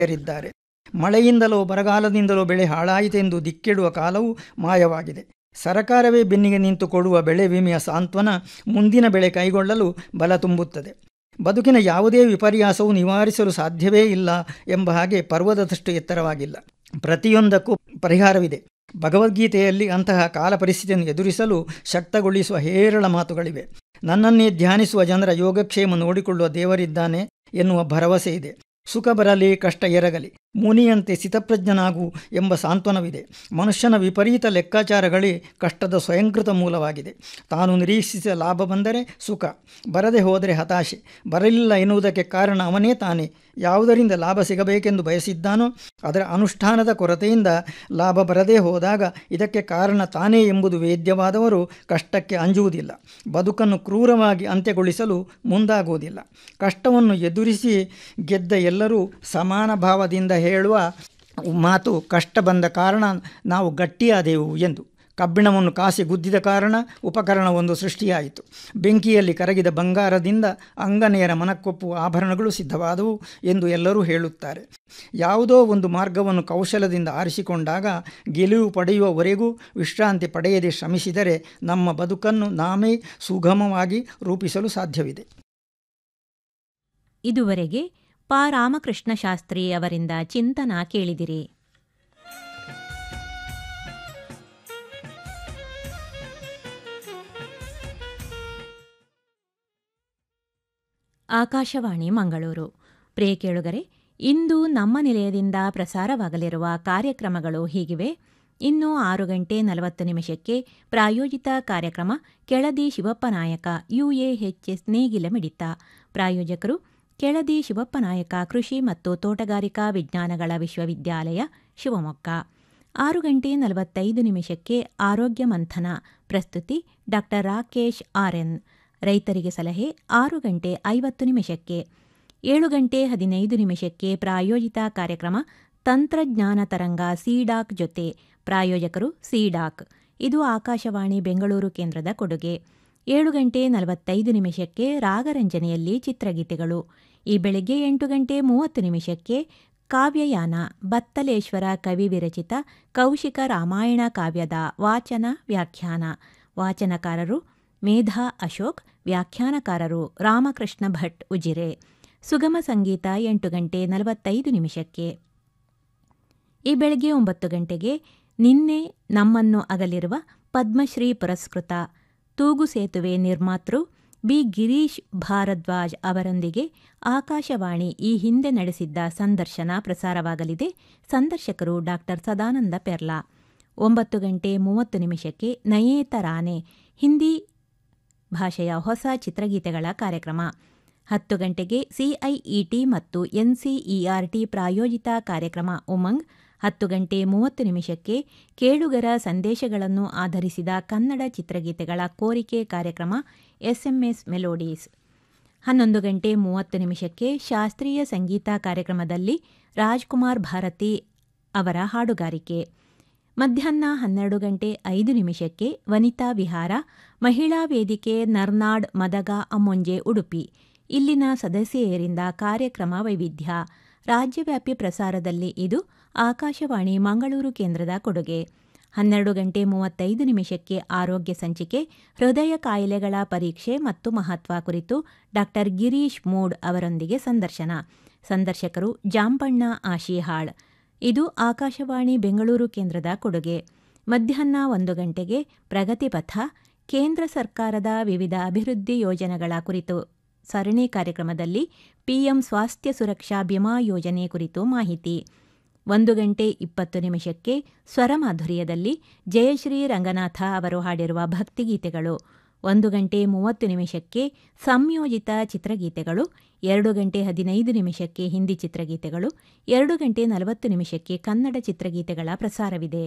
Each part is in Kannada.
ಸೇರಿದ್ದಾರೆ ಮಳೆಯಿಂದಲೋ ಬರಗಾಲದಿಂದಲೋ ಬೆಳೆ ಹಾಳಾಯಿತೆಂದು ದಿಕ್ಕಿಡುವ ಕಾಲವು ಮಾಯವಾಗಿದೆ ಸರಕಾರವೇ ಬೆನ್ನಿಗೆ ನಿಂತು ಕೊಡುವ ಬೆಳೆ ವಿಮೆಯ ಸಾಂತ್ವನ ಮುಂದಿನ ಬೆಳೆ ಕೈಗೊಳ್ಳಲು ಬಲ ತುಂಬುತ್ತದೆ ಬದುಕಿನ ಯಾವುದೇ ವಿಪರ್ಯಾಸವು ನಿವಾರಿಸಲು ಸಾಧ್ಯವೇ ಇಲ್ಲ ಎಂಬ ಹಾಗೆ ಪರ್ವತದಷ್ಟು ಎತ್ತರವಾಗಿಲ್ಲ ಪ್ರತಿಯೊಂದಕ್ಕೂ ಪರಿಹಾರವಿದೆ ಭಗವದ್ಗೀತೆಯಲ್ಲಿ ಅಂತಹ ಕಾಲ ಪರಿಸ್ಥಿತಿಯನ್ನು ಎದುರಿಸಲು ಶಕ್ತಗೊಳಿಸುವ ಹೇರಳ ಮಾತುಗಳಿವೆ ನನ್ನನ್ನೇ ಧ್ಯಾನಿಸುವ ಜನರ ಯೋಗಕ್ಷೇಮ ನೋಡಿಕೊಳ್ಳುವ ದೇವರಿದ್ದಾನೆ ಎನ್ನುವ ಭರವಸೆ ಇದೆ ಸುಖ ಬರಲಿ ಕಷ್ಟ ಎರಗಲಿ ಮುನಿಯಂತೆ ಸ್ಥಿತಪ್ರಜ್ಞನಾಗು ಎಂಬ ಸಾಂತ್ವನವಿದೆ ಮನುಷ್ಯನ ವಿಪರೀತ ಲೆಕ್ಕಾಚಾರಗಳೇ ಕಷ್ಟದ ಸ್ವಯಂಕೃತ ಮೂಲವಾಗಿದೆ ತಾನು ನಿರೀಕ್ಷಿಸಿದ ಲಾಭ ಬಂದರೆ ಸುಖ ಬರದೆ ಹೋದರೆ ಹತಾಶೆ ಬರಲಿಲ್ಲ ಎನ್ನುವುದಕ್ಕೆ ಕಾರಣ ಅವನೇ ತಾನೇ ಯಾವುದರಿಂದ ಲಾಭ ಸಿಗಬೇಕೆಂದು ಬಯಸಿದ್ದಾನೋ ಅದರ ಅನುಷ್ಠಾನದ ಕೊರತೆಯಿಂದ ಲಾಭ ಬರದೇ ಹೋದಾಗ ಇದಕ್ಕೆ ಕಾರಣ ತಾನೇ ಎಂಬುದು ವೇದ್ಯವಾದವರು ಕಷ್ಟಕ್ಕೆ ಅಂಜುವುದಿಲ್ಲ ಬದುಕನ್ನು ಕ್ರೂರವಾಗಿ ಅಂತ್ಯಗೊಳಿಸಲು ಮುಂದಾಗುವುದಿಲ್ಲ ಕಷ್ಟವನ್ನು ಎದುರಿಸಿ ಗೆದ್ದ ಎಲ್ಲರೂ ಸಮಾನ ಭಾವದಿಂದ ಹೇಳುವ ಮಾತು ಕಷ್ಟ ಬಂದ ಕಾರಣ ನಾವು ಗಟ್ಟಿಯಾದೆವು ಎಂದು ಕಬ್ಬಿಣವನ್ನು ಕಾಸಿ ಗುದ್ದಿದ ಕಾರಣ ಉಪಕರಣವೊಂದು ಸೃಷ್ಟಿಯಾಯಿತು ಬೆಂಕಿಯಲ್ಲಿ ಕರಗಿದ ಬಂಗಾರದಿಂದ ಅಂಗನೆಯರ ಮನಕ್ಕೊಪ್ಪುವ ಆಭರಣಗಳು ಸಿದ್ಧವಾದವು ಎಂದು ಎಲ್ಲರೂ ಹೇಳುತ್ತಾರೆ ಯಾವುದೋ ಒಂದು ಮಾರ್ಗವನ್ನು ಕೌಶಲದಿಂದ ಆರಿಸಿಕೊಂಡಾಗ ಗೆಲುವು ಪಡೆಯುವವರೆಗೂ ವಿಶ್ರಾಂತಿ ಪಡೆಯದೆ ಶ್ರಮಿಸಿದರೆ ನಮ್ಮ ಬದುಕನ್ನು ನಾಮೇ ಸುಗಮವಾಗಿ ರೂಪಿಸಲು ಸಾಧ್ಯವಿದೆ ಇದುವರೆಗೆ ಪಾ ರಾಮಕೃಷ್ಣ ಶಾಸ್ತ್ರಿ ಅವರಿಂದ ಚಿಂತನ ಕೇಳಿದಿರಿ ಆಕಾಶವಾಣಿ ಮಂಗಳೂರು ಪ್ರಿಯ ಕೇಳುಗರೆ ಇಂದು ನಮ್ಮ ನಿಲಯದಿಂದ ಪ್ರಸಾರವಾಗಲಿರುವ ಕಾರ್ಯಕ್ರಮಗಳು ಹೀಗಿವೆ ಇನ್ನು ಆರು ಗಂಟೆ ನಲವತ್ತು ನಿಮಿಷಕ್ಕೆ ಪ್ರಾಯೋಜಿತ ಕಾರ್ಯಕ್ರಮ ಕೆಳದಿ ಶಿವಪ್ಪ ನಾಯಕ ಯುಎಎಚ್ಎಸ್ ನೇಗಿಲ ಮಿಡಿತ ಪ್ರಾಯೋಜಕರು ಕೆಳದಿ ಶಿವಪ್ಪ ನಾಯಕ ಕೃಷಿ ಮತ್ತು ತೋಟಗಾರಿಕಾ ವಿಜ್ಞಾನಗಳ ವಿಶ್ವವಿದ್ಯಾಲಯ ಶಿವಮೊಗ್ಗ ಆರು ಗಂಟೆ ನಲವತ್ತೈದು ನಿಮಿಷಕ್ಕೆ ಆರೋಗ್ಯ ಮಂಥನ ಪ್ರಸ್ತುತಿ ಡಾ ರಾಕೇಶ್ ಆರ್ಎನ್ ರೈತರಿಗೆ ಸಲಹೆ ಆರು ಗಂಟೆ ಐವತ್ತು ನಿಮಿಷಕ್ಕೆ ಏಳು ಗಂಟೆ ಹದಿನೈದು ನಿಮಿಷಕ್ಕೆ ಪ್ರಾಯೋಜಿತ ಕಾರ್ಯಕ್ರಮ ತಂತ್ರಜ್ಞಾನ ತರಂಗ ಸಿಡಾಕ್ ಜೊತೆ ಪ್ರಾಯೋಜಕರು ಸಿಡಾಕ್ ಇದು ಆಕಾಶವಾಣಿ ಬೆಂಗಳೂರು ಕೇಂದ್ರದ ಕೊಡುಗೆ ಏಳು ಗಂಟೆ ನಲವತ್ತೈದು ನಿಮಿಷಕ್ಕೆ ರಾಗರಂಜನೆಯಲ್ಲಿ ಚಿತ್ರಗೀತೆಗಳು ಈ ಬೆಳಗ್ಗೆ ಎಂಟು ಗಂಟೆ ಮೂವತ್ತು ನಿಮಿಷಕ್ಕೆ ಕಾವ್ಯಯಾನ ಬತ್ತಲೇಶ್ವರ ಕವಿ ವಿರಚಿತ ಕೌಶಿಕ ರಾಮಾಯಣ ಕಾವ್ಯದ ವಾಚನ ವ್ಯಾಖ್ಯಾನ ವಾಚನಕಾರರು ಮೇಧಾ ಅಶೋಕ್ ವ್ಯಾಖ್ಯಾನಕಾರರು ರಾಮಕೃಷ್ಣ ಭಟ್ ಉಜಿರೆ ಸುಗಮ ಸಂಗೀತ ಎಂಟು ಗಂಟೆ ನಲವತ್ತೈದು ನಿಮಿಷಕ್ಕೆ ಈ ಬೆಳಗ್ಗೆ ಒಂಬತ್ತು ಗಂಟೆಗೆ ನಿನ್ನೆ ನಮ್ಮನ್ನು ಅಗಲಿರುವ ಪದ್ಮಶ್ರೀ ಪುರಸ್ಕೃತ ತೂಗು ಸೇತುವೆ ನಿರ್ಮಾತೃ ಬಿ ಗಿರೀಶ್ ಭಾರದ್ವಾಜ್ ಅವರೊಂದಿಗೆ ಆಕಾಶವಾಣಿ ಈ ಹಿಂದೆ ನಡೆಸಿದ್ದ ಸಂದರ್ಶನ ಪ್ರಸಾರವಾಗಲಿದೆ ಸಂದರ್ಶಕರು ಡಾಕ್ಟರ್ ಸದಾನಂದ ಪೆರ್ಲಾ ಒಂಬತ್ತು ಗಂಟೆ ಮೂವತ್ತು ನಿಮಿಷಕ್ಕೆ ನಯೇತರಾನೆ ಹಿಂದಿ ಭಾಷೆಯ ಹೊಸ ಚಿತ್ರಗೀತೆಗಳ ಕಾರ್ಯಕ್ರಮ ಹತ್ತು ಗಂಟೆಗೆ ಸಿಐಇಟಿ ಮತ್ತು ಎನ್ಸಿಇಆರ್ಟಿ ಪ್ರಾಯೋಜಿತ ಕಾರ್ಯಕ್ರಮ ಉಮಂಗ್ ಹತ್ತು ಗಂಟೆ ಮೂವತ್ತು ನಿಮಿಷಕ್ಕೆ ಕೇಳುಗರ ಸಂದೇಶಗಳನ್ನು ಆಧರಿಸಿದ ಕನ್ನಡ ಚಿತ್ರಗೀತೆಗಳ ಕೋರಿಕೆ ಕಾರ್ಯಕ್ರಮ ಎಸ್ಎಂಎಸ್ ಮೆಲೋಡೀಸ್ ಹನ್ನೊಂದು ಗಂಟೆ ಮೂವತ್ತು ನಿಮಿಷಕ್ಕೆ ಶಾಸ್ತ್ರೀಯ ಸಂಗೀತ ಕಾರ್ಯಕ್ರಮದಲ್ಲಿ ರಾಜ್ಕುಮಾರ್ ಭಾರತಿ ಅವರ ಹಾಡುಗಾರಿಕೆ ಮಧ್ಯಾಹ್ನ ಹನ್ನೆರಡು ಗಂಟೆ ಐದು ನಿಮಿಷಕ್ಕೆ ವನಿತಾ ವಿಹಾರ ಮಹಿಳಾ ವೇದಿಕೆ ನರ್ನಾಡ್ ಮದಗ ಅಮ್ಮೊಂಜೆ ಉಡುಪಿ ಇಲ್ಲಿನ ಸದಸ್ಯೆಯರಿಂದ ಕಾರ್ಯಕ್ರಮ ವೈವಿಧ್ಯ ರಾಜ್ಯವ್ಯಾಪಿ ಪ್ರಸಾರದಲ್ಲಿ ಇದು ಆಕಾಶವಾಣಿ ಮಂಗಳೂರು ಕೇಂದ್ರದ ಕೊಡುಗೆ ಹನ್ನೆರಡು ಗಂಟೆ ಮೂವತ್ತೈದು ನಿಮಿಷಕ್ಕೆ ಆರೋಗ್ಯ ಸಂಚಿಕೆ ಹೃದಯ ಕಾಯಿಲೆಗಳ ಪರೀಕ್ಷೆ ಮತ್ತು ಮಹತ್ವ ಕುರಿತು ಡಾಕ್ಟರ್ ಗಿರೀಶ್ ಮೂಡ್ ಅವರೊಂದಿಗೆ ಸಂದರ್ಶನ ಸಂದರ್ಶಕರು ಜಾಂಬಣ್ಣ ಆಶಿಹಾಳ್ ಇದು ಆಕಾಶವಾಣಿ ಬೆಂಗಳೂರು ಕೇಂದ್ರದ ಕೊಡುಗೆ ಮಧ್ಯಾಹ್ನ ಒಂದು ಗಂಟೆಗೆ ಪ್ರಗತಿಪಥ ಕೇಂದ್ರ ಸರ್ಕಾರದ ವಿವಿಧ ಅಭಿವೃದ್ಧಿ ಯೋಜನೆಗಳ ಕುರಿತು ಸರಣಿ ಕಾರ್ಯಕ್ರಮದಲ್ಲಿ ಪಿಎಂ ಸ್ವಾಸ್ಥ್ಯ ಸುರಕ್ಷಾ ಬಿಮಾ ಯೋಜನೆ ಕುರಿತು ಮಾಹಿತಿ ಒಂದು ಗಂಟೆ ಇಪ್ಪತ್ತು ನಿಮಿಷಕ್ಕೆ ಸ್ವರಮಾಧುರ್ಯದಲ್ಲಿ ಜಯಶ್ರೀ ರಂಗನಾಥ ಅವರು ಹಾಡಿರುವ ಭಕ್ತಿಗೀತೆಗಳು ಒಂದು ಗಂಟೆ ಮೂವತ್ತು ನಿಮಿಷಕ್ಕೆ ಸಂಯೋಜಿತ ಚಿತ್ರಗೀತೆಗಳು ಎರಡು ಗಂಟೆ ಹದಿನೈದು ನಿಮಿಷಕ್ಕೆ ಹಿಂದಿ ಚಿತ್ರಗೀತೆಗಳು ಎರಡು ಗಂಟೆ ನಲವತ್ತು ನಿಮಿಷಕ್ಕೆ ಕನ್ನಡ ಚಿತ್ರಗೀತೆಗಳ ಪ್ರಸಾರವಿದೆ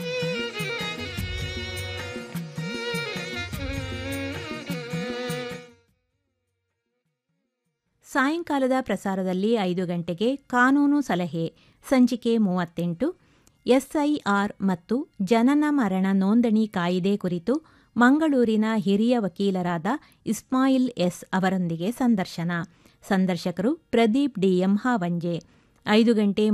ಸಾಯಂಕಾಲದ ಪ್ರಸಾರದಲ್ಲಿ ಐದು ಗಂಟೆಗೆ ಕಾನೂನು ಸಲಹೆ ಸಂಚಿಕೆ ಮೂವತ್ತೆಂಟು ಎಸ್ಐಆರ್ ಮತ್ತು ಜನನ ಮರಣ ನೋಂದಣಿ ಕಾಯಿದೆ ಕುರಿತು ಮಂಗಳೂರಿನ ಹಿರಿಯ ವಕೀಲರಾದ ಇಸ್ಮಾಯಿಲ್ ಎಸ್ ಅವರೊಂದಿಗೆ ಸಂದರ್ಶನ ಸಂದರ್ಶಕರು ಪ್ರದೀಪ್ ಡಿಎಂ ಹಾವಂಜೆ ಐದು ಗಂಟೆ